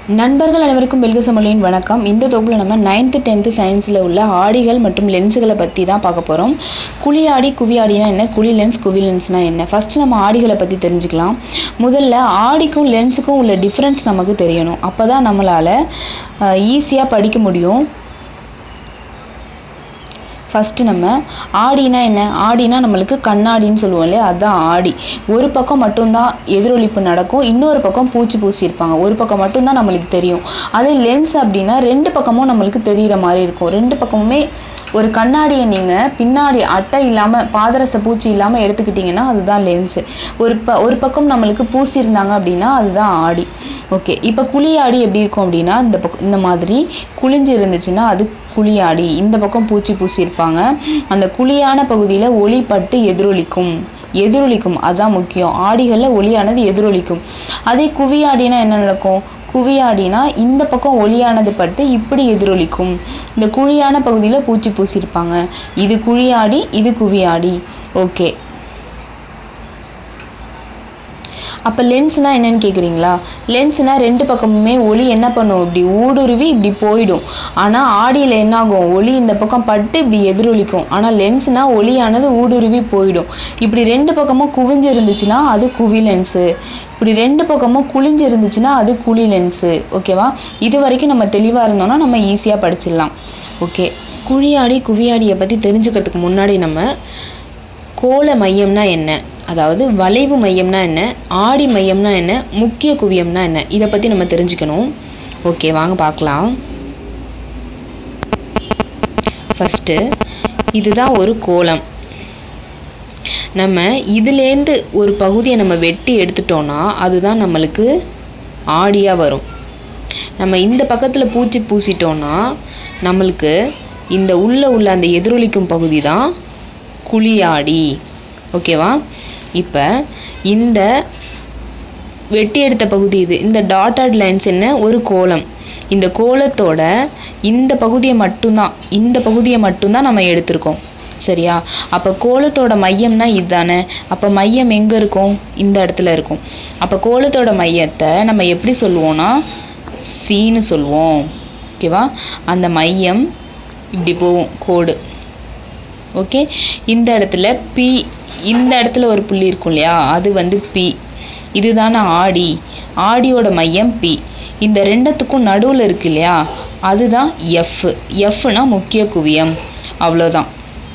நண்பர்கள் அனைவருக்கும் பெல்கசமொழியின் வணக்கம் இந்த தொகுப்பில் நம்ம நைன்த்து டென்த்து சயின்ஸில் உள்ள ஆடிகள் மற்றும் லென்ஸுகளை பற்றி தான் பார்க்க போகிறோம் குழி ஆடி குவி ஆடினா என்ன குழி லென்ஸ் குவி லென்ஸ்னால் என்ன ஃபஸ்ட்டு நம்ம ஆடிகளை பற்றி தெரிஞ்சுக்கலாம் முதல்ல ஆடிக்கும் லென்ஸுக்கும் உள்ள டிஃப்ரென்ஸ் நமக்கு தெரியணும் அப்போ தான் நம்மளால் ஈஸியாக படிக்க முடியும் ஃபஸ்ட்டு நம்ம ஆடினா என்ன ஆடினா நம்மளுக்கு கண்ணாடின்னு சொல்லுவோம் இல்லையா அதுதான் ஆடி ஒரு பக்கம் மட்டும்தான் எதிரொலிப்பு நடக்கும் இன்னொரு பக்கம் பூச்சி பூசியிருப்பாங்க ஒரு பக்கம் மட்டும்தான் நம்மளுக்கு தெரியும் அதே லென்ஸ் அப்படின்னா ரெண்டு பக்கமும் நம்மளுக்கு தெரிகிற மாதிரி இருக்கும் ரெண்டு பக்கமுமே ஒரு கண்ணாடியை நீங்கள் பின்னாடி அட்டை இல்லாமல் பாதரச பூச்சி இல்லாமல் எடுத்துக்கிட்டிங்கன்னா அதுதான் லென்ஸு ஒரு ப ஒரு பக்கம் நம்மளுக்கு பூசியிருந்தாங்க அப்படின்னா அதுதான் ஆடி ஓகே இப்போ குழி ஆடி எப்படி இருக்கும் அப்படின்னா இந்த பக்கம் இந்த மாதிரி குழிஞ்சு இருந்துச்சுன்னா அது குழியாடி இந்த பக்கம் பூச்சி பூசியிருப்பாங்க அந்த குழியான பகுதியில் ஒளி பட்டு எதிரொலிக்கும் எதிரொலிக்கும் அதுதான் முக்கியம் ஆடிகளில் ஒளியானது எதிரொலிக்கும் அதே குவியாடினா என்ன நடக்கும் குவியாடினா இந்த பக்கம் ஒளியானது பட்டு இப்படி எதிரொலிக்கும் இந்த குழியான பகுதியில் பூச்சி பூசியிருப்பாங்க இது குழியாடி இது குவியாடி ஓகே அப்போ லென்ஸ்னால் என்னன்னு கேட்குறீங்களா லென்ஸ்னால் ரெண்டு பக்கமுமே ஒளி என்ன பண்ணும் இப்படி ஊடுருவி இப்படி போயிடும் ஆனால் ஆடியில் என்னாகும் ஒளி இந்த பக்கம் பட்டு இப்படி எதிரொலிக்கும் ஆனால் லென்ஸ்னால் ஒளியானது ஊடுருவி போயிடும் இப்படி ரெண்டு பக்கமும் குவிஞ்சு இருந்துச்சுன்னா அது குவி லென்ஸு இப்படி ரெண்டு பக்கமும் குளிஞ்சு இருந்துச்சுன்னா அது குழி லென்ஸு ஓகேவா இது வரைக்கும் நம்ம தெளிவாக இருந்தோம்னா நம்ம ஈஸியாக படிச்சிடலாம் ஓகே குழியாடி குவியாடியை பற்றி தெரிஞ்சுக்கிறதுக்கு முன்னாடி நம்ம கோல மையம்னா என்ன அதாவது வளைவு மையம்னா என்ன ஆடி மையம்னா என்ன முக்கிய குவியம்னா என்ன இதை பற்றி நம்ம தெரிஞ்சுக்கணும் ஓகே வாங்க பார்க்கலாம் ஃபஸ்ட்டு இதுதான் ஒரு கோலம் நம்ம இதுலேருந்து ஒரு பகுதியை நம்ம வெட்டி எடுத்துட்டோன்னா அதுதான் நம்மளுக்கு ஆடியாக வரும் நம்ம இந்த பக்கத்தில் பூச்சி பூசிட்டோன்னா நம்மளுக்கு இந்த உள்ள உள்ள அந்த எதிரொலிக்கும் பகுதி தான் குழியாடி ஓகேவா இப்போ இந்த வெட்டி எடுத்த பகுதி இது இந்த டாட்டட் லைன்ஸ் என்ன ஒரு கோலம் இந்த கோலத்தோட இந்த பகுதியை மட்டும்தான் இந்த பகுதியை மட்டும்தான் நம்ம எடுத்திருக்கோம் சரியா அப்போ கோலத்தோட மையம்னா இதுதானே அப்போ மையம் எங்கே இருக்கும் இந்த இடத்துல இருக்கும் அப்போ கோலத்தோட மையத்தை நம்ம எப்படி சொல்லுவோம்னா சீன்னு சொல்லுவோம் ஓகேவா அந்த மையம் இப்படி போகும் கோடு ஓகே இந்த இடத்துல பி இந்த இடத்துல ஒரு புள்ளி இருக்கும் இல்லையா அது வந்து பி இதுதானே ஆடி ஆடியோட மையம் பி இந்த ரெண்டத்துக்கும் நடுவில் இருக்கு இல்லையா அதுதான் எஃப் எஃப்னா முக்கிய குவியம் அவ்வளோதான்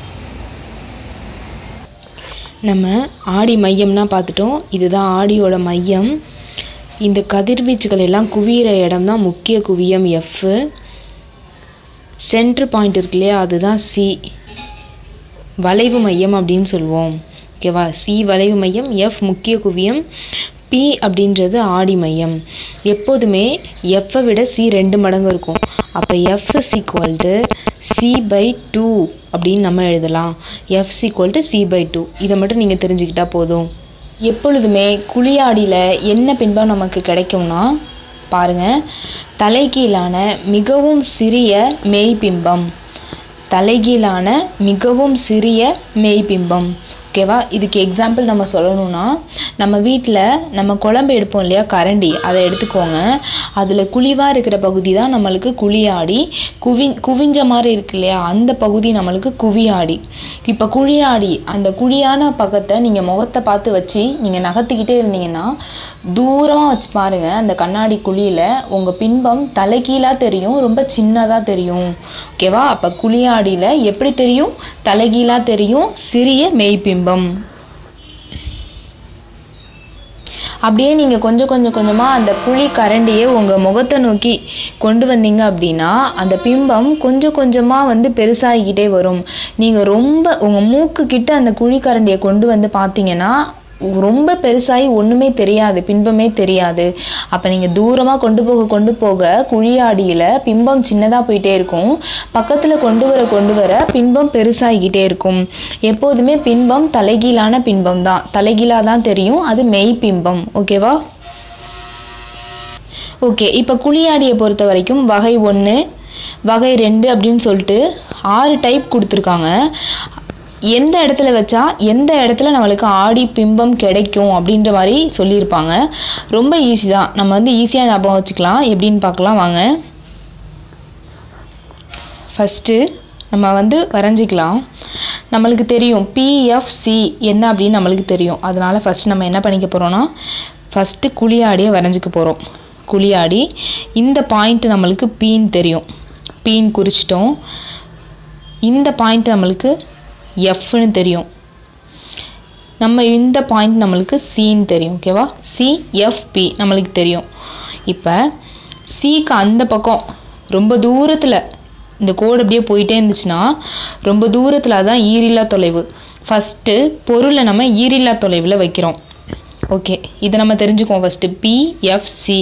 நம்ம ஆடி மையம்னா பார்த்துட்டோம் இதுதான் ஆடியோட மையம் இந்த கதிர்வீச்சுகள் எல்லாம் குவிகிற இடம் தான் முக்கிய குவியம் எஃப்பு சென்ட்ரு பாயிண்ட் இருக்கு இல்லையா அதுதான் சி வளைவு மையம் அப்படின்னு சொல்லுவோம் ஓகேவா சி வளைவு மையம் எஃப் முக்கிய குவியம் பி அப்படின்றது ஆடி மையம் எப்போதுமே எஃப்பை விட சி ரெண்டு மடங்கு இருக்கும் அப்போ F is equal to C by two அப்படின்னு நம்ம எழுதலாம் F equal to C by two இதை மட்டும் நீங்கள் தெரிஞ்சுக்கிட்டா போதும் எப்பொழுதுமே குழியாடியில் என்ன பின்பம் நமக்கு கிடைக்கும்னா பாருங்கள் தலைகீழான மிகவும் சிறிய மெய்பிம்பம் தலைகீழான மிகவும் சிறிய மெய்பிம்பம் ஓகேவா இதுக்கு எக்ஸாம்பிள் நம்ம சொல்லணும்னா நம்ம வீட்டில் நம்ம குழம்பு எடுப்போம் இல்லையா கரண்டி அதை எடுத்துக்கோங்க அதில் குழிவாக இருக்கிற பகுதி தான் நம்மளுக்கு குழியாடி குவி குவிஞ்ச மாதிரி இருக்கு இல்லையா அந்த பகுதி நம்மளுக்கு குவியாடி இப்போ குழியாடி அந்த குழியான பக்கத்தை நீங்கள் முகத்தை பார்த்து வச்சு நீங்கள் நகர்த்திக்கிட்டே இருந்தீங்கன்னா தூரமாக வச்சு பாருங்கள் அந்த கண்ணாடி குழியில் உங்கள் பின்பம் தலைகீழாக தெரியும் ரொம்ப சின்னதாக தெரியும் ஓகேவா அப்போ குழியாடியில் எப்படி தெரியும் தலைகீழாக தெரியும் சிறிய மெய்பிம்பம் அப்படியே நீங்கள் கொஞ்சம் கொஞ்சம் கொஞ்சமாக அந்த குழி கரண்டியை உங்கள் முகத்தை நோக்கி கொண்டு வந்தீங்க அப்படின்னா அந்த பிம்பம் கொஞ்சம் கொஞ்சமாக வந்து பெருசாகிக்கிட்டே வரும் நீங்கள் ரொம்ப உங்கள் மூக்கு கிட்ட அந்த குழி கரண்டியை கொண்டு வந்து பார்த்தீங்கன்னா ரொம்ப பெருசாகி ஒன்றுமே தெரியாது பிம்பமே தெரியாது அப்போ நீங்கள் தூரமாக கொண்டு போக கொண்டு போக குழியாடியில் பிம்பம் சின்னதாக போயிட்டே இருக்கும் பக்கத்தில் கொண்டு வர கொண்டு வர பின்பம் பெருசாகிக்கிட்டே இருக்கும் எப்போதுமே பின்பம் தலைகீழான பின்பம் தான் தலைகீழாக தான் தெரியும் அது மெய் பிம்பம் ஓகேவா ஓகே இப்போ குழியாடியை பொறுத்த வரைக்கும் வகை ஒன்று வகை ரெண்டு அப்படின்னு சொல்லிட்டு ஆறு டைப் கொடுத்துருக்காங்க எந்த இடத்துல வச்சா எந்த இடத்துல நம்மளுக்கு ஆடி பிம்பம் கிடைக்கும் அப்படின்ற மாதிரி சொல்லியிருப்பாங்க ரொம்ப ஈஸி தான் நம்ம வந்து ஈஸியாக ஞாபகம் வச்சுக்கலாம் எப்படின்னு பார்க்கலாம் வாங்க ஃபஸ்ட்டு நம்ம வந்து வரைஞ்சிக்கலாம் நம்மளுக்கு தெரியும் பிஎஃப்சி என்ன அப்படின்னு நம்மளுக்கு தெரியும் அதனால் ஃபஸ்ட்டு நம்ம என்ன பண்ணிக்க போகிறோன்னா ஃபஸ்ட்டு குழியாடியை வரைஞ்சிக்க போகிறோம் குழியாடி இந்த பாயிண்ட் நம்மளுக்கு பீன்னு தெரியும் பீன் குறிச்சிட்டோம் இந்த பாயிண்ட் நம்மளுக்கு எஃப்னு தெரியும் நம்ம இந்த பாயிண்ட் நம்மளுக்கு சின்னு தெரியும் ஓகேவா சிஎஃப்பி நம்மளுக்கு தெரியும் இப்போ சிக்கு அந்த பக்கம் ரொம்ப தூரத்தில் இந்த கோடு அப்படியே போயிட்டே இருந்துச்சுன்னா ரொம்ப தூரத்தில் தான் ஈரில்லா தொலைவு ஃபஸ்ட்டு பொருளை நம்ம ஈரில்லா தொலைவில் வைக்கிறோம் ஓகே இதை நம்ம தெரிஞ்சுக்குவோம் ஃபஸ்ட்டு பிஎஃப்சி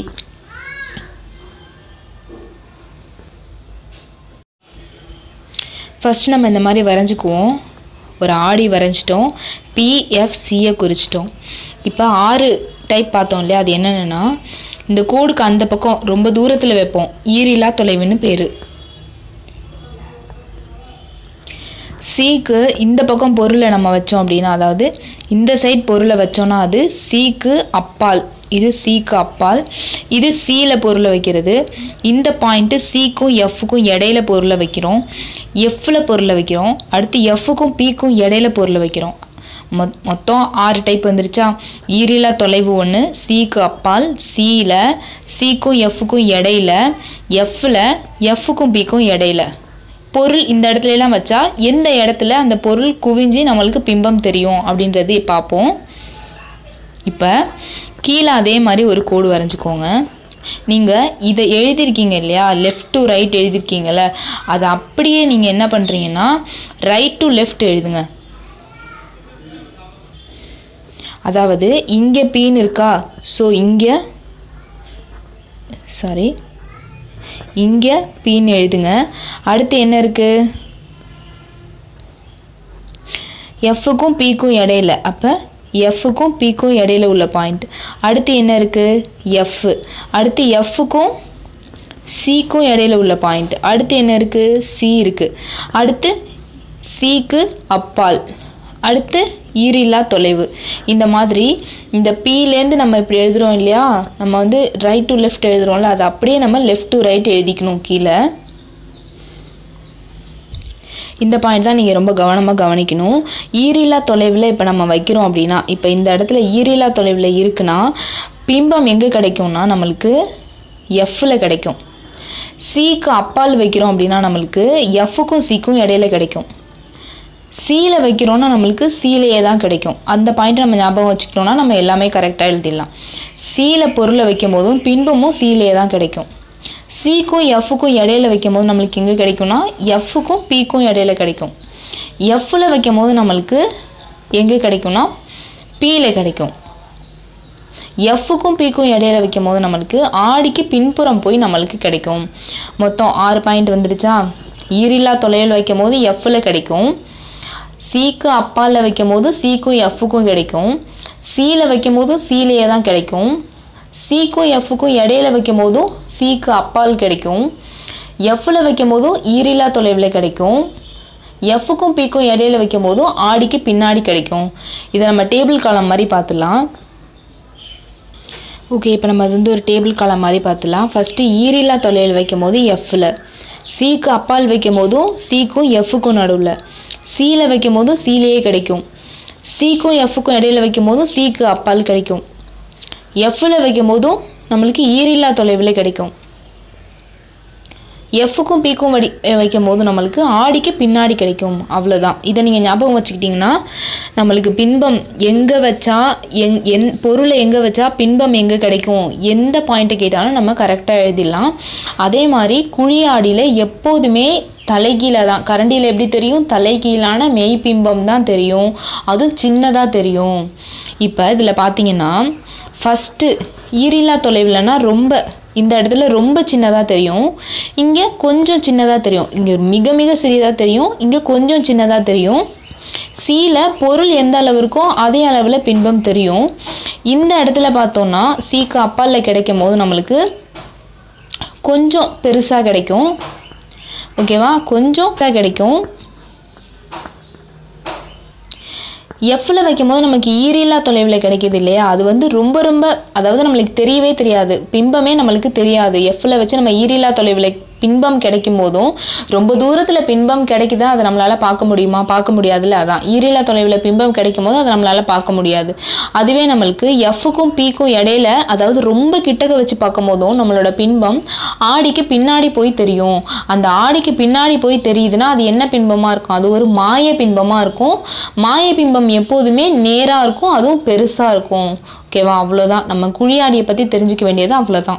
ஃபஸ்ட்டு நம்ம இந்த மாதிரி வரைஞ்சிக்குவோம் ஒரு ஆடி வரைஞ்சிட்டோம் பிஎஃப்சியை குறிச்சிட்டோம் இப்போ ஆறு டைப் பார்த்தோம் இல்லையா அது என்னென்னா இந்த கோடுக்கு அந்த பக்கம் ரொம்ப தூரத்தில் வைப்போம் ஈரில்லா தொலைவுன்னு பேர் சீக்கு இந்த பக்கம் பொருளை நம்ம வச்சோம் அப்படின்னா அதாவது இந்த சைட் பொருளை வச்சோன்னா அது சீக்கு அப்பால் இது சீக்கு அப்பால் இது சீல பொருளை வைக்கிறது இந்த பாயிண்ட்டு சீக்கும் எஃப்க்கும் இடையில பொருளை வைக்கிறோம் எஃப்பில் பொருளை வைக்கிறோம் அடுத்து எஃப்க்கும் பீக்கும் இடையில பொருளை வைக்கிறோம் மொத் மொத்தம் ஆறு டைப் வந்துருச்சா ஈரிலா தொலைவு ஒன்று சீக்கு அப்பால் சீல சீக்கும் எஃப்க்கும் இடையில எஃப்பில் எஃப்க்கும் பீக்கும் இடையில பொருள் இந்த இடத்துல எல்லாம் வச்சா எந்த இடத்துல அந்த பொருள் குவிஞ்சு நம்மளுக்கு பிம்பம் தெரியும் அப்படின்றது பார்ப்போம் இப்போ கீழே அதே மாதிரி ஒரு கோடு வரைஞ்சிக்கோங்க நீங்கள் இதை எழுதியிருக்கீங்க இல்லையா லெஃப்ட் டு ரைட் எழுதியிருக்கீங்கல்ல அதை அப்படியே நீங்கள் என்ன பண்ணுறீங்கன்னா ரைட் டு லெஃப்ட் எழுதுங்க அதாவது இங்கே பீன் இருக்கா ஸோ இங்கே சாரி இங்கே பீன் எழுதுங்க அடுத்து என்ன இருக்குது எஃப்க்கும் பீக்கும் இடையில அப்போ எஃப்க்கும் பீக்கும் இடையில உள்ள பாயிண்ட் அடுத்து என்ன இருக்குது எஃப் அடுத்து எஃப்க்கும் சிக்கும் இடையில உள்ள பாயிண்ட் அடுத்து என்ன இருக்குது சி இருக்குது அடுத்து சிக்கு அப்பால் அடுத்து ஈரில்லா தொலைவு இந்த மாதிரி இந்த பீலேருந்து நம்ம இப்படி எழுதுகிறோம் இல்லையா நம்ம வந்து ரைட் டு லெஃப்ட் எழுதுகிறோம்ல அதை அப்படியே நம்ம லெஃப்ட் டு ரைட் எழுதிக்கணும் கீழே இந்த பாயிண்ட் தான் நீங்கள் ரொம்ப கவனமாக கவனிக்கணும் ஈரில்லா தொலைவில் இப்போ நம்ம வைக்கிறோம் அப்படின்னா இப்போ இந்த இடத்துல ஈரில்லா தொலைவில் இருக்குன்னா பிம்பம் எங்கே கிடைக்கும்னா நம்மளுக்கு எஃப்பில் கிடைக்கும் சிக்கு அப்பால் வைக்கிறோம் அப்படின்னா நம்மளுக்கு எஃப்க்கும் சிக்கும் இடையில கிடைக்கும் சீல வைக்கிறோன்னா நம்மளுக்கு சீலையே தான் கிடைக்கும் அந்த பாயிண்ட் நம்ம ஞாபகம் வச்சுக்கிட்டோம்னா நம்ம எல்லாமே கரெக்டாக எழுதிடலாம் சீல பொருளை வைக்கும் போதும் பின்பமும் சீலையே தான் கிடைக்கும் சிக்கும் எஃப்க்கும் இடையில வைக்கும் போது நம்மளுக்கு எங்கே கிடைக்கும்னா எஃப்க்கும் பிக்கும் இடையில கிடைக்கும் எஃப்பில் வைக்கும் போது நம்மளுக்கு எங்கே கிடைக்கும்னா பியில் கிடைக்கும் எஃப்க்கும் பிக்கும் இடையில வைக்கும் போது நம்மளுக்கு ஆடிக்கு பின்புறம் போய் நம்மளுக்கு கிடைக்கும் மொத்தம் ஆறு பாயிண்ட் வந்துருச்சா ஈரில்லா தொலைவில் வைக்கும் போது எஃப்பில் கிடைக்கும் சிக்கு அப்பால் வைக்கும் போது சிக்கும் எஃப்க்கும் கிடைக்கும் சீல வைக்கும் போதும் சீலையே தான் கிடைக்கும் சிக்கும் எஃப்க்கும் இடையில வைக்கும் போதும் சிக்கு அப்பால் கிடைக்கும் எஃப்பில் வைக்கும் போதும் ஈரில்லா தொலைவில் கிடைக்கும் எஃப்க்கும் பிக்கும் இடையில வைக்கும் போதும் ஆடிக்கு பின்னாடி கிடைக்கும் இதை நம்ம டேபிள் காலம் மாதிரி பார்த்துடலாம் ஓகே இப்போ நம்ம அது வந்து ஒரு டேபிள் காலம் மாதிரி பார்த்துலாம் ஃபஸ்ட்டு ஈரில்லா தொலைவில் வைக்கும் போது எஃப்பில் சிக்கு அப்பால் வைக்கும் போதும் சிக்கும் எஃப்க்கும் நடுவில் சீல வைக்கும் போதும் சீலையே கிடைக்கும் சிக்கும் எஃப்க்கும் இடையில வைக்கும் போதும் சிக்கு அப்பால் கிடைக்கும் எஃப்பில் வைக்கும் போதும் நம்மளுக்கு ஈரில்லா தொலைவில் கிடைக்கும் எஃப்க்கும் பிக்கும் வடி வைக்கும் போது நம்மளுக்கு ஆடிக்கு பின்னாடி கிடைக்கும் அவ்வளோதான் இதை நீங்கள் ஞாபகம் வச்சுக்கிட்டிங்கன்னா நம்மளுக்கு பின்பம் எங்கே வச்சா எங் என் பொருளை எங்கே வச்சா பின்பம் எங்கே கிடைக்கும் எந்த பாயிண்ட்டை கேட்டாலும் நம்ம கரெக்டாக எழுதிடலாம் அதே மாதிரி குழியாடியில் எப்போதுமே தலைகீழ தான் கரண்டியில் எப்படி தெரியும் தலைகீழான மெய்பிம்பம் தான் தெரியும் அதுவும் சின்னதாக தெரியும் இப்போ இதில் பார்த்தீங்கன்னா ஃபஸ்ட்டு ஈரில்லா தொலைவில்னா ரொம்ப இந்த இடத்துல ரொம்ப சின்னதாக தெரியும் இங்கே கொஞ்சம் சின்னதாக தெரியும் இங்கே மிக மிக சிறியதாக தெரியும் இங்கே கொஞ்சம் சின்னதாக தெரியும் சீல பொருள் எந்த அளவு இருக்கோ அதே அளவில் பின்பம் தெரியும் இந்த இடத்துல பார்த்தோம்னா சீக்கு அப்பாலில் கிடைக்கும் போது நம்மளுக்கு கொஞ்சம் பெருசாக கிடைக்கும் ஓகேவா கொஞ்சம் தான் கிடைக்கும் எஃப்ல வைக்கும்போது நமக்கு ஈரில்லா தொலைவில் கிடைக்கிது இல்லையா அது வந்து ரொம்ப ரொம்ப அதாவது நம்மளுக்கு தெரியவே தெரியாது பிம்பமே நம்மளுக்கு தெரியாது எஃப்ல வச்சு நம்ம ஈரில்லா தொலைவில் பின்பம் கிடைக்கும் போதும் ரொம்ப தூரத்தில் பின்பம் கிடைக்குதா அதை நம்மளால் பார்க்க முடியுமா பார்க்க முடியாதுல்ல அதான் ஈரில்லா தொலைவில் பிம்பம் கிடைக்கும் போது அதை நம்மளால் பார்க்க முடியாது அதுவே நம்மளுக்கு எஃப்க்கும் பீக்கும் இடையில அதாவது ரொம்ப கிட்டக்க வச்சு பார்க்கும் போதும் நம்மளோட பின்பம் ஆடிக்கு பின்னாடி போய் தெரியும் அந்த ஆடிக்கு பின்னாடி போய் தெரியுதுன்னா அது என்ன பின்பமாக இருக்கும் அது ஒரு மாய பின்பமாக இருக்கும் மாய பிம்பம் எப்போதுமே நேராக இருக்கும் அதுவும் பெருசாக இருக்கும் ஓகேவா அவ்வளோதான் நம்ம குழியாடியை பற்றி தெரிஞ்சுக்க வேண்டியது அவ்வளோதான்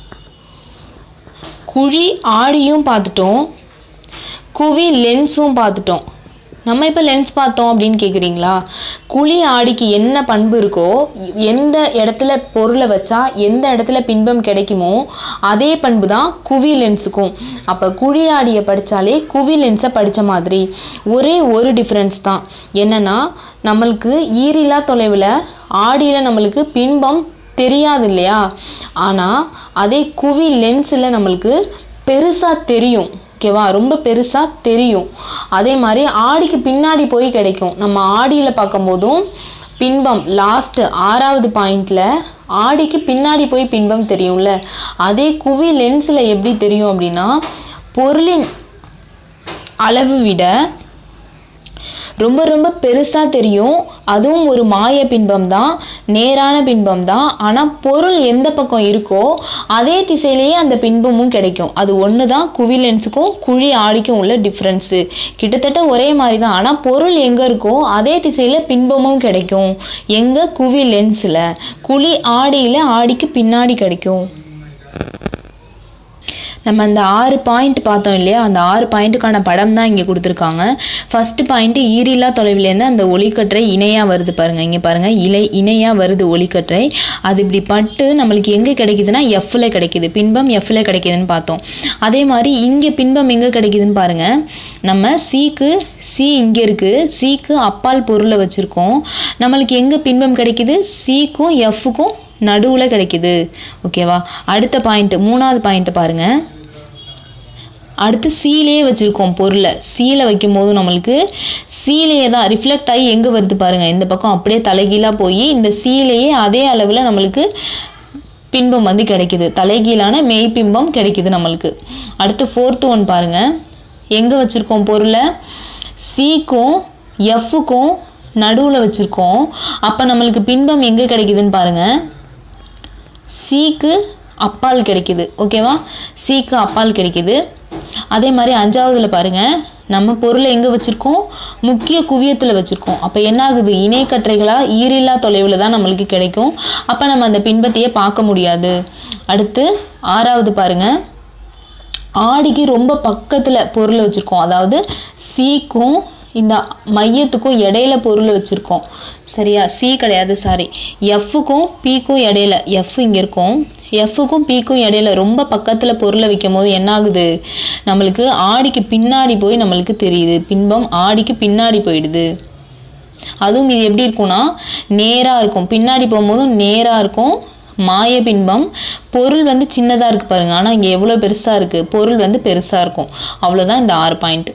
குழி ஆடியும் பார்த்துட்டோம் குவி லென்ஸும் பார்த்துட்டோம் நம்ம இப்போ லென்ஸ் பார்த்தோம் அப்படின்னு கேட்குறீங்களா குழி ஆடிக்கு என்ன பண்பு இருக்கோ எந்த இடத்துல பொருளை வச்சா எந்த இடத்துல பின்பம் கிடைக்குமோ அதே பண்பு தான் குவி லென்ஸுக்கும் அப்போ குழி ஆடியை படித்தாலே குவி லென்ஸை படித்த மாதிரி ஒரே ஒரு டிஃப்ரென்ஸ் தான் என்னென்னா நம்மளுக்கு ஈரில்லா தொலைவில் ஆடியில் நம்மளுக்கு பின்பம் தெரியாது இல்லையா ஆனால் அதே குவி லென்ஸில் நம்மளுக்கு பெருசாக தெரியும் ஓகேவா ரொம்ப பெருசாக தெரியும் அதே மாதிரி ஆடிக்கு பின்னாடி போய் கிடைக்கும் நம்ம ஆடியில் பார்க்கும்போதும் பின்பம் லாஸ்ட்டு ஆறாவது பாயிண்டில் ஆடிக்கு பின்னாடி போய் பின்பம் தெரியும்ல அதே குவி லென்ஸில் எப்படி தெரியும் அப்படின்னா பொருளின் அளவு விட ரொம்ப ரொம்ப பெருசாக தெரியும் அதுவும் ஒரு மாய பின்பம் தான் நேரான பின்பம் தான் ஆனால் பொருள் எந்த பக்கம் இருக்கோ அதே திசையிலேயே அந்த பின்பமும் கிடைக்கும் அது ஒன்று தான் குவி லென்ஸுக்கும் குழி ஆடிக்கும் உள்ள டிஃப்ரென்ஸு கிட்டத்தட்ட ஒரே மாதிரி தான் ஆனால் பொருள் எங்கே இருக்கோ அதே திசையில் பின்பமும் கிடைக்கும் எங்கே குவி லென்ஸில் குழி ஆடியில் ஆடிக்கு பின்னாடி கிடைக்கும் நம்ம அந்த ஆறு பாயிண்ட் பார்த்தோம் இல்லையா அந்த ஆறு பாயிண்ட்டுக்கான படம் தான் இங்கே கொடுத்துருக்காங்க ஃபஸ்ட்டு பாயிண்ட்டு ஈரில்லா தொலைவிலேருந்து அந்த ஒளிக்கற்றை இணையாக வருது பாருங்கள் இங்கே பாருங்கள் இலை இணையாக வருது ஒளிக்கற்றை அது இப்படி பட்டு நம்மளுக்கு எங்கே கிடைக்குதுன்னா எஃப்ல கிடைக்குது பின்பம் எஃப்ல கிடைக்குதுன்னு பார்த்தோம் அதே மாதிரி இங்கே பின்பம் எங்கே கிடைக்குதுன்னு பாருங்கள் நம்ம சிக்கு சி இங்கே இருக்குது சிக்கு அப்பால் பொருளை வச்சுருக்கோம் நம்மளுக்கு எங்கே பின்பம் கிடைக்குது சிக்கும் எஃப்க்கும் நடுவில் கிடைக்குது ஓகேவா அடுத்த பாயிண்ட் மூணாவது பாயிண்ட் பாருங்கள் அடுத்து சீலையே வச்சுருக்கோம் பொருளை சீலை வைக்கும் போது நம்மளுக்கு சீலையே தான் ரிஃப்ளெக்ட் ஆகி எங்கே வருது பாருங்கள் இந்த பக்கம் அப்படியே தலைகீழாக போய் இந்த சீலையே அதே அளவில் நம்மளுக்கு பின்பம் வந்து கிடைக்குது தலைகீழான மெய்பிம்பம் கிடைக்குது நம்மளுக்கு அடுத்து ஃபோர்த்து ஒன் பாருங்கள் எங்கே வச்சுருக்கோம் பொருளை சிக்கும் எஃப்க்கும் நடுவில் வச்சுருக்கோம் அப்போ நம்மளுக்கு பின்பம் எங்கே கிடைக்குதுன்னு பாருங்கள் சிக்கு அப்பால் கிடைக்குது ஓகேவா சிக்கு அப்பால் கிடைக்குது அதே மாதிரி அஞ்சாவதுல பாருங்கள் நம்ம பொருளை எங்கே வச்சுருக்கோம் முக்கிய குவியத்தில் வச்சுருக்கோம் அப்போ என்ன ஆகுது இணைக்கற்றைகளாக ஈரில்லா தொலைவில் தான் நம்மளுக்கு கிடைக்கும் அப்போ நம்ம அந்த பின்பத்தையே பார்க்க முடியாது அடுத்து ஆறாவது பாருங்கள் ஆடிக்கு ரொம்ப பக்கத்தில் பொருளை வச்சுருக்கோம் அதாவது சீக்கும் இந்த மையத்துக்கும் இடையில பொருளை வச்சுருக்கோம் சரியா சி கிடையாது சாரி எஃப்க்கும் பிக்கும் இடையில எஃப் இங்கே இருக்கும் எஃப்க்கும் பிக்கும் இடையில ரொம்ப பக்கத்தில் பொருளை வைக்கும் போது என்ன ஆகுது நம்மளுக்கு ஆடிக்கு பின்னாடி போய் நம்மளுக்கு தெரியுது பின்பம் ஆடிக்கு பின்னாடி போயிடுது அதுவும் இது எப்படி இருக்கும்னா நேராக இருக்கும் பின்னாடி போகும்போதும் நேராக இருக்கும் மாய பின்பம் பொருள் வந்து சின்னதாக இருக்குது பாருங்கள் ஆனால் இங்கே எவ்வளோ பெருசாக இருக்குது பொருள் வந்து பெருசாக இருக்கும் அவ்வளோதான் இந்த ஆறு பாயிண்ட்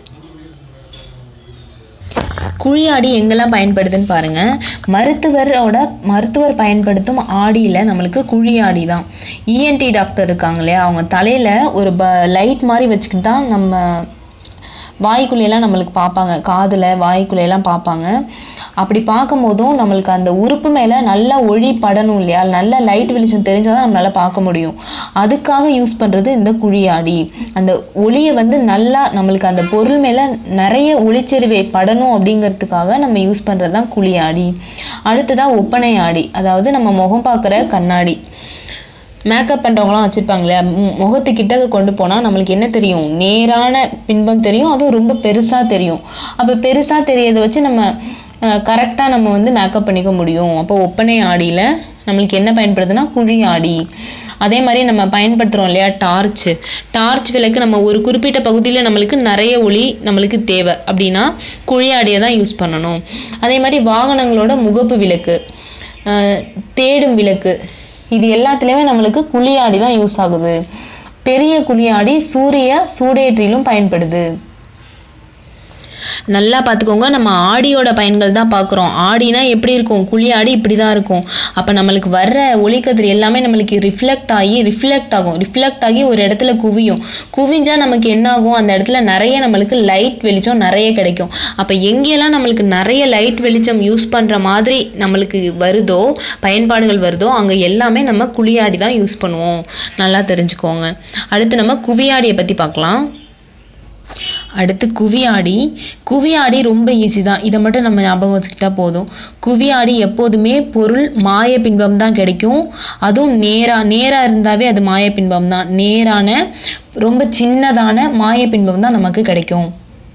குழியாடி எங்கெல்லாம் பயன்படுதுன்னு பாருங்கள் மருத்துவரோட மருத்துவர் பயன்படுத்தும் ஆடியில் நம்மளுக்கு குழியாடி தான் இஎன்டி டாக்டர் இருக்காங்க இல்லையா அவங்க தலையில் ஒரு ப லைட் மாதிரி வச்சுக்கிட்டு தான் நம்ம வாய்க்குள்ளேயெல்லாம் நம்மளுக்கு பார்ப்பாங்க காதில் வாய்க்குள்ளேயெல்லாம் பார்ப்பாங்க அப்படி பார்க்கும்போதும் நம்மளுக்கு அந்த உறுப்பு மேலே நல்லா ஒளி படணும் இல்லையா நல்ல லைட் வெளிச்சம் தெரிஞ்சால் தான் நம்மளால் பார்க்க முடியும் அதுக்காக யூஸ் பண்ணுறது இந்த குழியாடி அந்த ஒளியை வந்து நல்லா நம்மளுக்கு அந்த பொருள் மேலே நிறைய ஒளிச்செறிவை படணும் அப்படிங்கிறதுக்காக நம்ம யூஸ் பண்ணுறது தான் குழியாடி அடுத்ததாக ஒப்பனை ஆடி அதாவது நம்ம முகம் பார்க்குற கண்ணாடி மேக்கப் பண்ணுறவங்களாம் வச்சுருப்பாங்க இல்லையா மு- முகத்துக்கிட்ட கொண்டு போனால் நம்மளுக்கு என்ன தெரியும் நேரான பின்பம் தெரியும் அதுவும் ரொம்ப பெருசாக தெரியும் அப்போ பெருசாக தெரியறதை வச்சு நம்ம கரெக்டாக நம்ம வந்து மேக்கப் பண்ணிக்க முடியும் அப்போ ஒப்பனை ஆடியில் நம்மளுக்கு என்ன பயன்படுதுன்னா குழி ஆடி அதே மாதிரி நம்ம பயன்படுத்துகிறோம் இல்லையா டார்ச் டார்ச் விளக்கு நம்ம ஒரு குறிப்பிட்ட பகுதியில் நம்மளுக்கு நிறைய ஒளி நம்மளுக்கு தேவை அப்படின்னா குழி ஆடியை தான் யூஸ் பண்ணணும் அதே மாதிரி வாகனங்களோட முகப்பு விளக்கு அஹ், தேடும் விளக்கு இது எல்லாத்துலேயுமே நம்மளுக்கு குழியாடி தான் யூஸ் ஆகுது பெரிய குழியாடி சூரிய சூடேற்றிலும் பயன்படுது நல்லா பார்த்துக்கோங்க நம்ம ஆடியோட பயன்கள் தான் பார்க்குறோம் ஆடினா எப்படி இருக்கும் குழி ஆடி இப்படி தான் இருக்கும் அப்போ நம்மளுக்கு வர்ற ஒளிக்கதிர் எல்லாமே நம்மளுக்கு ரிஃப்ளெக்ட் ஆகி ரிஃப்ளெக்ட் ஆகும் ரிஃப்ளெக்ட் ஆகி ஒரு இடத்துல குவியும் குவிஞ்சா நமக்கு என்ன ஆகும் அந்த இடத்துல நிறைய நம்மளுக்கு லைட் வெளிச்சம் நிறைய கிடைக்கும் அப்போ எங்கெல்லாம் நம்மளுக்கு நிறைய லைட் வெளிச்சம் யூஸ் பண்ணுற மாதிரி நம்மளுக்கு வருதோ பயன்பாடுகள் வருதோ அங்கே எல்லாமே நம்ம குழியாடி தான் யூஸ் பண்ணுவோம் நல்லா தெரிஞ்சுக்கோங்க அடுத்து நம்ம குவியாடியை பற்றி பார்க்கலாம் அடுத்து குவியாடி குவியாடி ரொம்ப ஈஸி தான் இதை மட்டும் நம்ம ஞாபகம் வச்சுக்கிட்டா போதும் குவியாடி எப்போதுமே பொருள் மாய பின்பம் தான் கிடைக்கும் அதுவும் நேரா நேராக இருந்தாவே அது மாய பின்பம் தான் நேரான ரொம்ப சின்னதான மாய பின்பம் தான் நமக்கு கிடைக்கும்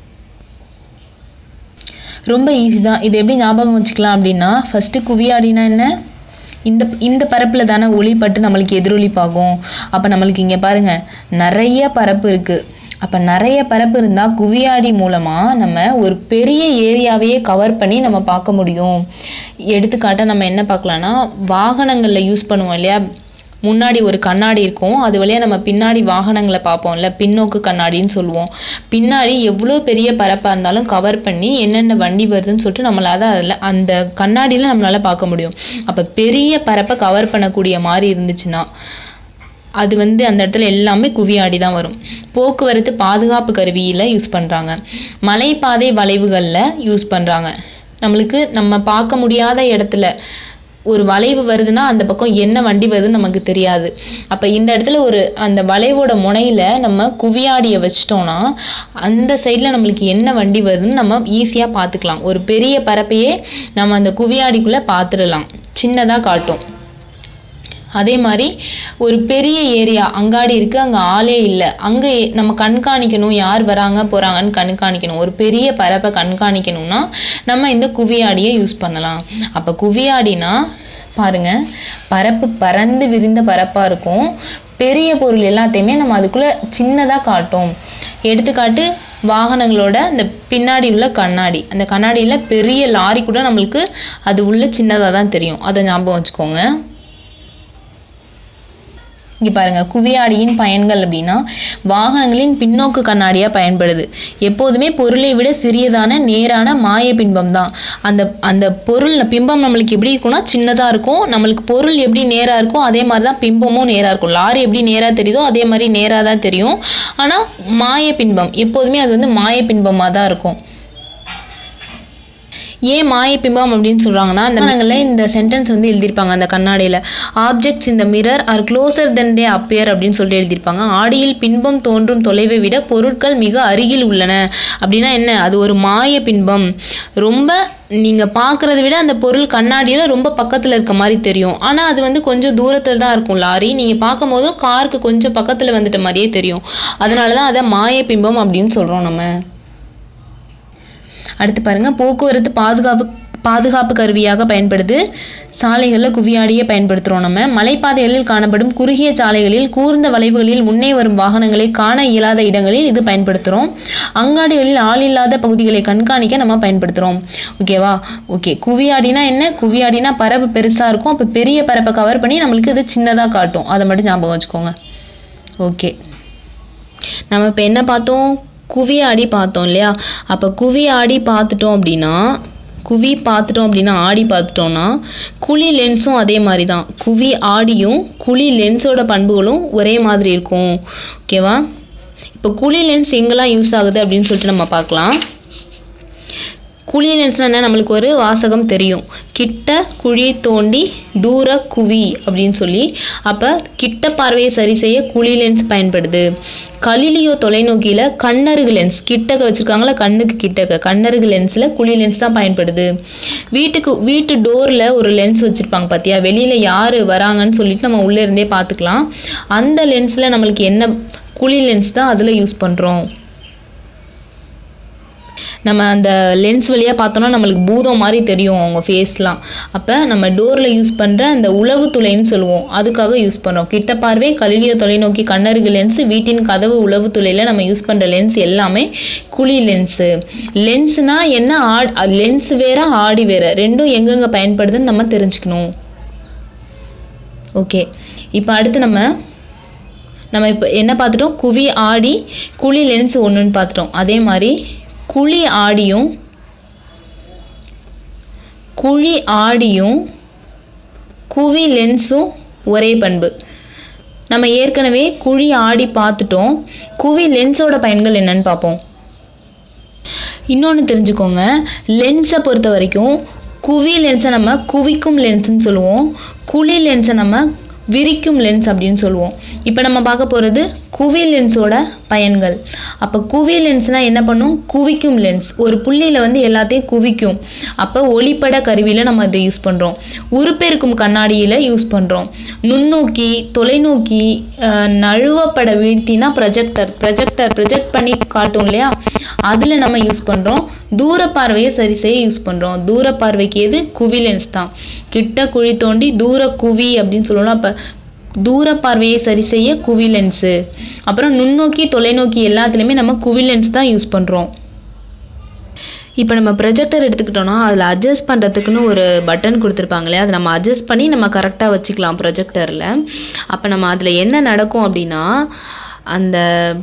ரொம்ப ஈஸி தான் இது எப்படி ஞாபகம் வச்சுக்கலாம் அப்படின்னா ஃபஸ்ட்டு குவியாடினா என்ன இந்த இந்த பரப்பில் தானே ஒளிப்பட்டு நம்மளுக்கு எதிரொலிப்பாகும் அப்போ நம்மளுக்கு இங்கே பாருங்கள் நிறைய பரப்பு இருக்குது அப்போ நிறைய பரப்பு இருந்தால் குவியாடி மூலமாக நம்ம ஒரு பெரிய ஏரியாவையே கவர் பண்ணி நம்ம பார்க்க முடியும் எடுத்துக்காட்டாக நம்ம என்ன பார்க்கலான்னா வாகனங்களில் யூஸ் பண்ணுவோம் இல்லையா முன்னாடி ஒரு கண்ணாடி இருக்கும் அது வழியாக நம்ம பின்னாடி வாகனங்களை பார்ப்போம்ல பின்னோக்கு கண்ணாடின்னு சொல்லுவோம் பின்னாடி எவ்வளோ பெரிய பரப்பாக இருந்தாலும் கவர் பண்ணி என்னென்ன வண்டி வருதுன்னு சொல்லிட்டு நம்மளால அதில் அந்த கண்ணாடியில் நம்மளால் பார்க்க முடியும் அப்போ பெரிய பரப்பை கவர் பண்ணக்கூடிய மாதிரி இருந்துச்சுன்னா அது வந்து அந்த இடத்துல எல்லாமே குவியாடி தான் வரும் போக்குவரத்து பாதுகாப்பு கருவியில் யூஸ் பண்ணுறாங்க மலைப்பாதை வளைவுகளில் யூஸ் பண்ணுறாங்க நம்மளுக்கு நம்ம பார்க்க முடியாத இடத்துல ஒரு வளைவு வருதுன்னா அந்த பக்கம் என்ன வண்டி வருதுன்னு நமக்கு தெரியாது அப்போ இந்த இடத்துல ஒரு அந்த வளைவோட முனையில் நம்ம குவியாடியை வச்சிட்டோம்னா அந்த சைடில் நம்மளுக்கு என்ன வண்டி வருதுன்னு நம்ம ஈஸியாக பார்த்துக்கலாம் ஒரு பெரிய பரப்பையே நம்ம அந்த குவியாடிக்குள்ளே பார்த்துடலாம் சின்னதாக காட்டும் அதே மாதிரி ஒரு பெரிய ஏரியா அங்காடி இருக்குது அங்கே ஆளே இல்லை அங்கே நம்ம கண்காணிக்கணும் யார் வராங்க போகிறாங்கன்னு கண்காணிக்கணும் ஒரு பெரிய பரப்பை கண்காணிக்கணும்னா நம்ம இந்த குவியாடியை யூஸ் பண்ணலாம் அப்போ குவியாடினா பாருங்க பரப்பு பறந்து விரிந்த பரப்பாக இருக்கும் பெரிய பொருள் எல்லாத்தையுமே நம்ம அதுக்குள்ளே சின்னதாக காட்டும் எடுத்துக்காட்டு வாகனங்களோட அந்த பின்னாடி உள்ள கண்ணாடி அந்த கண்ணாடியில் பெரிய லாரி கூட நம்மளுக்கு அது உள்ள சின்னதாக தான் தெரியும் அதை ஞாபகம் வச்சுக்கோங்க இங்கே பாருங்கள் குவியாடியின் பயன்கள் அப்படின்னா வாகனங்களின் பின்னோக்கு கண்ணாடியாக பயன்படுது எப்போதுமே பொருளை விட சிறியதான நேரான மாய பின்பம் தான் அந்த அந்த பொருள் பிம்பம் நம்மளுக்கு எப்படி இருக்கும்னா சின்னதாக இருக்கும் நம்மளுக்கு பொருள் எப்படி நேராக இருக்கோ அதே மாதிரி தான் பிம்பமும் நேராக இருக்கும் லாரி எப்படி நேராக தெரியுதோ அதே மாதிரி நேராக தான் தெரியும் ஆனால் மாய பின்பம் எப்போதுமே அது வந்து மாய பின்பமாக தான் இருக்கும் ஏன் மாயப்பிம்பம் அப்படின்னு சொல்கிறாங்கன்னா அந்த படங்களில் இந்த சென்டென்ஸ் வந்து எழுதியிருப்பாங்க அந்த கண்ணாடியில் ஆப்ஜெக்ட்ஸ் இந்த mirror are closer than they appear அப்படின்னு சொல்லிட்டு எழுதியிருப்பாங்க ஆடியில் பின்பம் தோன்றும் தொலைவை விட பொருட்கள் மிக அருகில் உள்ளன அப்படின்னா என்ன அது ஒரு மாய பின்பம் ரொம்ப நீங்கள் பார்க்குறத விட அந்த பொருள் கண்ணாடியில் ரொம்ப பக்கத்தில் இருக்க மாதிரி தெரியும் ஆனால் அது வந்து கொஞ்சம் தூரத்தில் தான் இருக்கும் லாரி நீங்கள் பார்க்கும்போதும் காருக்கு கொஞ்சம் பக்கத்தில் வந்துட்ட மாதிரியே தெரியும் அதனால தான் அதை மாய பிம்பம் அப்படின்னு சொல்கிறோம் நம்ம அடுத்து பாருங்க போக்குவரத்து பாதுகாப்பு பாதுகாப்பு கருவியாக பயன்படுது சாலைகளில் குவியாடியை பயன்படுத்துகிறோம் நம்ம மலைப்பாதைகளில் காணப்படும் குறுகிய சாலைகளில் கூர்ந்த வளைவுகளில் முன்னே வரும் வாகனங்களை காண இயலாத இடங்களில் இது பயன்படுத்துகிறோம் அங்காடிகளில் ஆள் இல்லாத பகுதிகளை கண்காணிக்க நம்ம பயன்படுத்துகிறோம் ஓகேவா ஓகே குவியாடினா என்ன குவியாடினா பரப்பு பெருசாக இருக்கும் அப்போ பெரிய பரப்பை கவர் பண்ணி நம்மளுக்கு இது சின்னதாக காட்டும் அதை மட்டும் ஞாபகம் வச்சுக்கோங்க ஓகே நம்ம இப்போ என்ன பார்த்தோம் குவி ஆடி பார்த்தோம் இல்லையா அப்போ குவி ஆடி பார்த்துட்டோம் அப்படின்னா குவி பார்த்துட்டோம் அப்படின்னா ஆடி பார்த்துட்டோம்னா குழி லென்ஸும் அதே மாதிரி தான் குவி ஆடியும் குழி லென்ஸோட பண்புகளும் ஒரே மாதிரி இருக்கும் ஓகேவா இப்போ குழி லென்ஸ் எங்கெல்லாம் யூஸ் ஆகுது அப்படின்னு சொல்லிட்டு நம்ம பார்க்கலாம் குழி லென்ஸ்னால் என்ன நம்மளுக்கு ஒரு வாசகம் தெரியும் கிட்ட குழி தோண்டி தூர குவி அப்படின்னு சொல்லி அப்போ கிட்ட பார்வையை சரி செய்ய குழி லென்ஸ் பயன்படுது கலிலியோ தொலைநோக்கியில் கண்ணருகு லென்ஸ் கிட்டக்க வச்சுருக்காங்களா கண்ணுக்கு கிட்டக்க கண்ணருகு லென்ஸில் குழி லென்ஸ் தான் பயன்படுது வீட்டுக்கு வீட்டு டோரில் ஒரு லென்ஸ் வச்சுருப்பாங்க பார்த்தியா வெளியில் யார் வராங்கன்னு சொல்லிட்டு நம்ம உள்ளே இருந்தே பார்த்துக்கலாம் அந்த லென்ஸில் நம்மளுக்கு என்ன குழி லென்ஸ் தான் அதில் யூஸ் பண்ணுறோம் நம்ம அந்த லென்ஸ் வழியாக பார்த்தோன்னா நம்மளுக்கு பூதம் மாதிரி தெரியும் அவங்க ஃபேஸ்லாம் அப்போ நம்ம டோரில் யூஸ் பண்ணுற அந்த உளவு துளைன்னு சொல்லுவோம் அதுக்காக யூஸ் பண்ணுறோம் கிட்ட பார்வை கலிலியோ தொலைநோக்கி கண்ணருகு லென்ஸ் வீட்டின் கதவு உளவு துளையில் நம்ம யூஸ் பண்ணுற லென்ஸ் எல்லாமே குழி லென்ஸு லென்ஸ்னால் என்ன ஆட் லென்ஸ் வேற ஆடி வேற ரெண்டும் எங்கெங்கே பயன்படுதுன்னு நம்ம தெரிஞ்சுக்கணும் ஓகே இப்போ அடுத்து நம்ம நம்ம இப்போ என்ன பார்த்துட்டோம் குவி ஆடி குழி லென்ஸ் ஒன்றுன்னு பார்த்துட்டோம் அதே மாதிரி குழி ஆடியும் குழி ஆடியும் குவி லென்ஸும் ஒரே பண்பு நம்ம ஏற்கனவே குழி ஆடி பார்த்துட்டோம் குவி லென்ஸோட பயன்கள் என்னன்னு பார்ப்போம் இன்னொன்று தெரிஞ்சுக்கோங்க லென்ஸை பொறுத்த வரைக்கும் குவி லென்ஸை நம்ம குவிக்கும் லென்ஸ்னு சொல்லுவோம் குழி லென்ஸை நம்ம விரிக்கும் லென்ஸ் அப்படின்னு சொல்லுவோம் இப்போ நம்ம பார்க்க போகிறது குவி லென்ஸோட பயன்கள் அப்போ குவி லென்ஸ்னால் என்ன பண்ணும் குவிக்கும் லென்ஸ் ஒரு புள்ளியில் வந்து எல்லாத்தையும் குவிக்கும் அப்போ ஒளிப்பட கருவியில் நம்ம அதை யூஸ் பண்ணுறோம் உருப்பெருக்கும் கண்ணாடியில் யூஸ் பண்ணுறோம் நுண்ணோக்கி தொலைநோக்கி அஹ், நழுவப்பட வீழ்த்தினா ப்ரொஜெக்டர் ப்ரொஜெக்டர் ப்ரொஜெக்ட் பண்ணி காட்டும் இல்லையா அதில் நம்ம யூஸ் பண்ணுறோம் தூர பார்வையை சரி செய்ய யூஸ் பண்ணுறோம் தூர பார்வைக்கு எது குவி லென்ஸ் தான் கிட்ட குழி தோண்டி தூர குவி அப்படின்னு சொல்லணும் அப்போ தூர பார்வையை சரி செய்ய குவி லென்ஸு அப்புறம் நுண்ணோக்கி தொலைநோக்கி எல்லாத்துலேயுமே நம்ம குவி லென்ஸ் தான் யூஸ் பண்ணுறோம் இப்போ நம்ம ப்ரொஜெக்டர் எடுத்துக்கிட்டோம்னா அதில் அட்ஜஸ்ட் பண்ணுறதுக்குன்னு ஒரு பட்டன் கொடுத்துருப்பாங்களே அதை நம்ம அட்ஜஸ்ட் பண்ணி நம்ம கரெக்டாக வச்சுக்கலாம் ப்ரொஜெக்டரில் அப்போ நம்ம அதில் என்ன நடக்கும் அப்படின்னா அந்த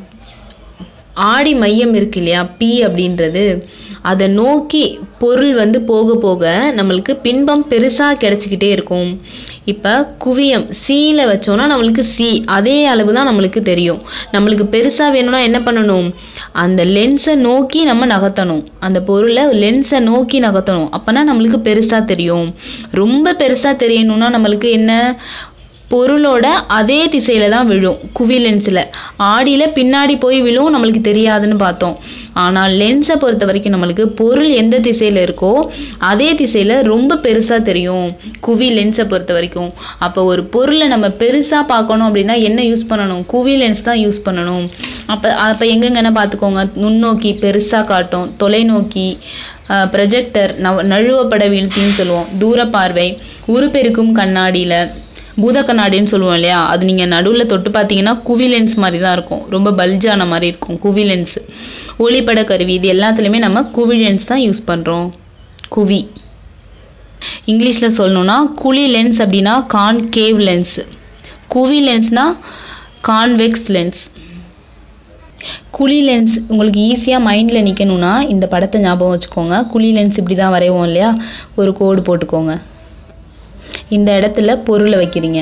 ஆடி மையம் இருக்கு இல்லையா பி அப்படின்றது அதை நோக்கி பொருள் வந்து போக போக நம்மளுக்கு பின்பம் பெருசாக கிடச்சிக்கிட்டே இருக்கும் இப்போ குவியம் சியில் வச்சோன்னா நம்மளுக்கு சி அதே அளவு தான் நம்மளுக்கு தெரியும் நம்மளுக்கு பெருசாக வேணும்னா என்ன பண்ணணும் அந்த லென்ஸை நோக்கி நம்ம நகர்த்தணும் அந்த பொருளை லென்ஸை நோக்கி நகர்த்தணும் அப்போனா நம்மளுக்கு பெருசாக தெரியும் ரொம்ப பெருசாக தெரியணும்னா நம்மளுக்கு என்ன பொருளோட அதே திசையில தான் விழும் குவி லென்ஸில் ஆடியில் பின்னாடி போய் விழும் நம்மளுக்கு தெரியாதுன்னு பார்த்தோம் ஆனால் லென்ஸை பொறுத்த வரைக்கும் நம்மளுக்கு பொருள் எந்த திசையில் இருக்கோ அதே திசையில் ரொம்ப பெருசாக தெரியும் குவி லென்ஸை பொறுத்த வரைக்கும் அப்போ ஒரு பொருளை நம்ம பெருசாக பார்க்கணும் அப்படின்னா என்ன யூஸ் பண்ணணும் குவி லென்ஸ் தான் யூஸ் பண்ணணும் அப்போ அப்போ எங்கெங்கன்னா பார்த்துக்கோங்க நுண்ணோக்கி பெருசாக காட்டும் தொலைநோக்கி ப்ரொஜெக்டர் நவ நழுவப்பட வீழ்த்தின்னு சொல்லுவோம் தூரப்பார்வை உருப்பெருக்கும் கண்ணாடியில் பூத கண்ணாடின்னு சொல்லுவோம் இல்லையா அது நீங்கள் நடுவில் தொட்டு பார்த்தீங்கன்னா குவி லென்ஸ் மாதிரி தான் இருக்கும் ரொம்ப பல்ஜான மாதிரி இருக்கும் குவி லென்ஸ் ஒளிப்பட கருவி இது எல்லாத்துலேயுமே நம்ம குவி லென்ஸ் தான் யூஸ் பண்ணுறோம் குவி இங்கிலீஷில் சொல்லணும்னா குழி லென்ஸ் அப்படின்னா கான்கேவ் லென்ஸ் குவி லென்ஸ்னால் கான்வெக்ஸ் லென்ஸ் குழி லென்ஸ் உங்களுக்கு ஈஸியாக மைண்டில் நிற்கணும்னா இந்த படத்தை ஞாபகம் வச்சுக்கோங்க குழி லென்ஸ் இப்படி தான் வரைவோம் இல்லையா ஒரு கோடு போட்டுக்கோங்க இந்த இடத்துல பொருளை வைக்கிறீங்க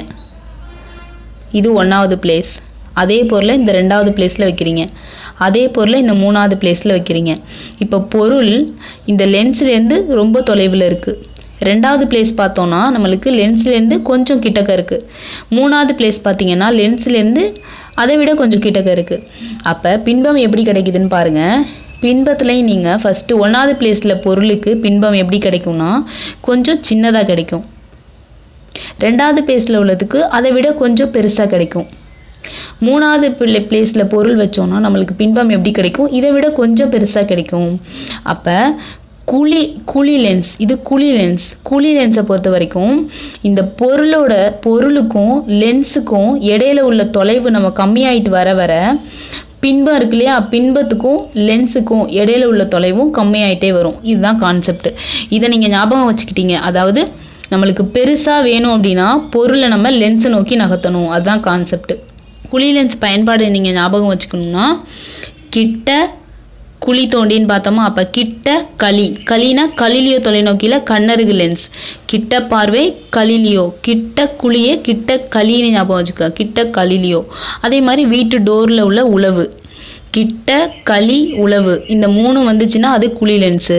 இது ஒன்றாவது பிளேஸ் அதே பொருளை இந்த ரெண்டாவது பிளேஸில் வைக்கிறீங்க அதே பொருளை இந்த மூணாவது பிளேஸில் வைக்கிறீங்க இப்போ பொருள் இந்த லென்ஸ்லேருந்து ரொம்ப தொலைவில் இருக்குது ரெண்டாவது பிளேஸ் பார்த்தோன்னா நம்மளுக்கு லென்ஸ்லேருந்து கொஞ்சம் கிட்டக்க இருக்குது மூணாவது பிளேஸ் பார்த்தீங்கன்னா லென்ஸ்லேருந்து அதை விட கொஞ்சம் கிட்டக்க இருக்குது அப்போ பின்பம் எப்படி கிடைக்குதுன்னு பாருங்கள் பின்பத்துலேயும் நீங்கள் ஃபஸ்ட்டு ஒன்றாவது பிளேஸில் பொருளுக்கு பின்பம் எப்படி கிடைக்கும்னா கொஞ்சம் சின்னதாக கிடைக்கும் ரெண்டாவது பிளேஸில் உள்ளதுக்கு அதை விட கொஞ்சம் பெருசாக கிடைக்கும் மூணாவது பிள்ளை பிளேஸில் பொருள் வச்சோன்னா நம்மளுக்கு பின்பம் எப்படி கிடைக்கும் இதை விட கொஞ்சம் பெருசாக கிடைக்கும் அப்போ குழி குழி லென்ஸ் இது குழி லென்ஸ் குழி லென்ஸை பொறுத்த வரைக்கும் இந்த பொருளோட பொருளுக்கும் லென்ஸுக்கும் இடையில உள்ள தொலைவு நம்ம கம்மியாயிட்டு வர வர பின்பம் இருக்கு இல்லையா பின்பத்துக்கும் லென்ஸுக்கும் இடையில உள்ள தொலைவும் கம்மியாயிட்டே வரும் இதுதான் கான்செப்ட் இதை நீங்கள் ஞாபகம் வச்சுக்கிட்டீங்க அதாவது நம்மளுக்கு பெருசாக வேணும் அப்படின்னா பொருளை நம்ம லென்ஸை நோக்கி நகர்த்தணும் அதுதான் கான்செப்ட் குழி லென்ஸ் பயன்பாடு நீங்கள் ஞாபகம் வச்சுக்கணும்னா கிட்ட குழி தோண்டின்னு பார்த்தோமா அப்போ கிட்ட களி களினா கலிலியோ தொலைநோக்கியில் கண்ணருகு லென்ஸ் கிட்ட பார்வை கலிலியோ கிட்ட குழியே கிட்ட களின்னு ஞாபகம் வச்சுக்க கிட்ட கலிலியோ அதே மாதிரி வீட்டு டோரில் உள்ள உழவு கிட்ட களி உழவு இந்த மூணு வந்துச்சுன்னா அது குழி லென்ஸு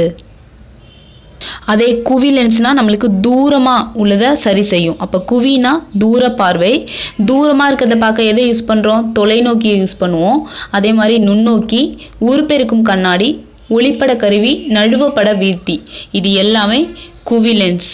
அதே குவி லென்ஸ்னா நம்மளுக்கு தூரமாக உள்ளதை சரி செய்யும் அப்போ குவினா தூர பார்வை தூரமாக இருக்கிறத பார்க்க எதை யூஸ் பண்ணுறோம் தொலைநோக்கியை யூஸ் பண்ணுவோம் அதே மாதிரி நுண்ணோக்கி உருப்பெருக்கும் கண்ணாடி ஒளிப்பட கருவி நழுவப்பட வீழ்த்தி இது எல்லாமே குவி லென்ஸ்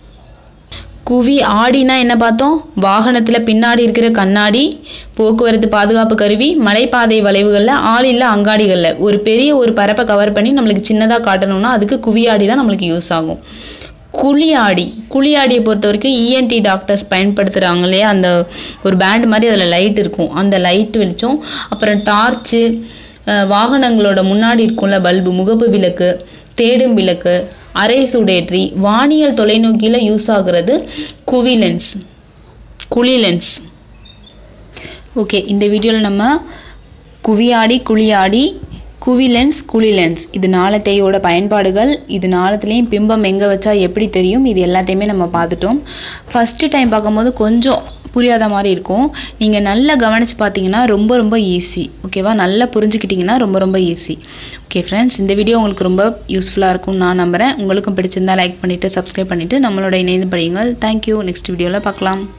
குவி ஆடினா என்ன பார்த்தோம் வாகனத்தில் பின்னாடி இருக்கிற கண்ணாடி போக்குவரத்து பாதுகாப்பு கருவி மலைப்பாதை வளைவுகளில் ஆளில்லா அங்காடிகளில் ஒரு பெரிய ஒரு பரப்பை கவர் பண்ணி நம்மளுக்கு சின்னதாக காட்டணும்னா அதுக்கு குவி ஆடி தான் நம்மளுக்கு யூஸ் ஆகும் குழியாடி குழியாடியை பொறுத்த வரைக்கும் இஎன்டி டாக்டர்ஸ் பயன்படுத்துகிறாங்க இல்லையா அந்த ஒரு பேண்ட் மாதிரி அதில் லைட் இருக்கும் அந்த லைட் வெளிச்சம் அப்புறம் டார்ச்சு வாகனங்களோட முன்னாடி இருக்கும்ல பல்பு முகப்பு விளக்கு தேடும் விளக்கு அரை சூடேற்றி வானியல் தொலைநோக்கியில் யூஸ் ஆகுறது குவி லென்ஸ் குழி லென்ஸ் ஓகே இந்த வீடியோவில் நம்ம குவியாடி குழியாடி குவி லென்ஸ் குழி லென்ஸ் இது நாளத்தையோட பயன்பாடுகள் இது நாளத்துலேயும் பிம்பம் எங்கே வச்சா எப்படி தெரியும் இது எல்லாத்தையுமே நம்ம பார்த்துட்டோம் ஃபஸ்ட்டு டைம் பார்க்கும்போது கொஞ்சம் புரியாத மாதிரி இருக்கும் நீங்கள் நல்லா கவனித்து பார்த்தீங்கன்னா ரொம்ப ரொம்ப ஈஸி ஓகேவா நல்லா புரிஞ்சுக்கிட்டிங்கன்னா ரொம்ப ரொம்ப ஈஸி ஓகே ஃப்ரெண்ட்ஸ் இந்த வீடியோ உங்களுக்கு ரொம்ப யூஸ்ஃபுல்லாக இருக்கும்னு நான் நம்புகிறேன் உங்களுக்கும் பிடிச்சிருந்தா லைக் பண்ணிவிட்டு சப்ஸ்கிரைப் பண்ணிவிட்டு நம்மளோட இணைந்து படியுங்கள் தேங்க்யூ நெக்ஸ்ட் வீடியோவில் பார்க்கலாம்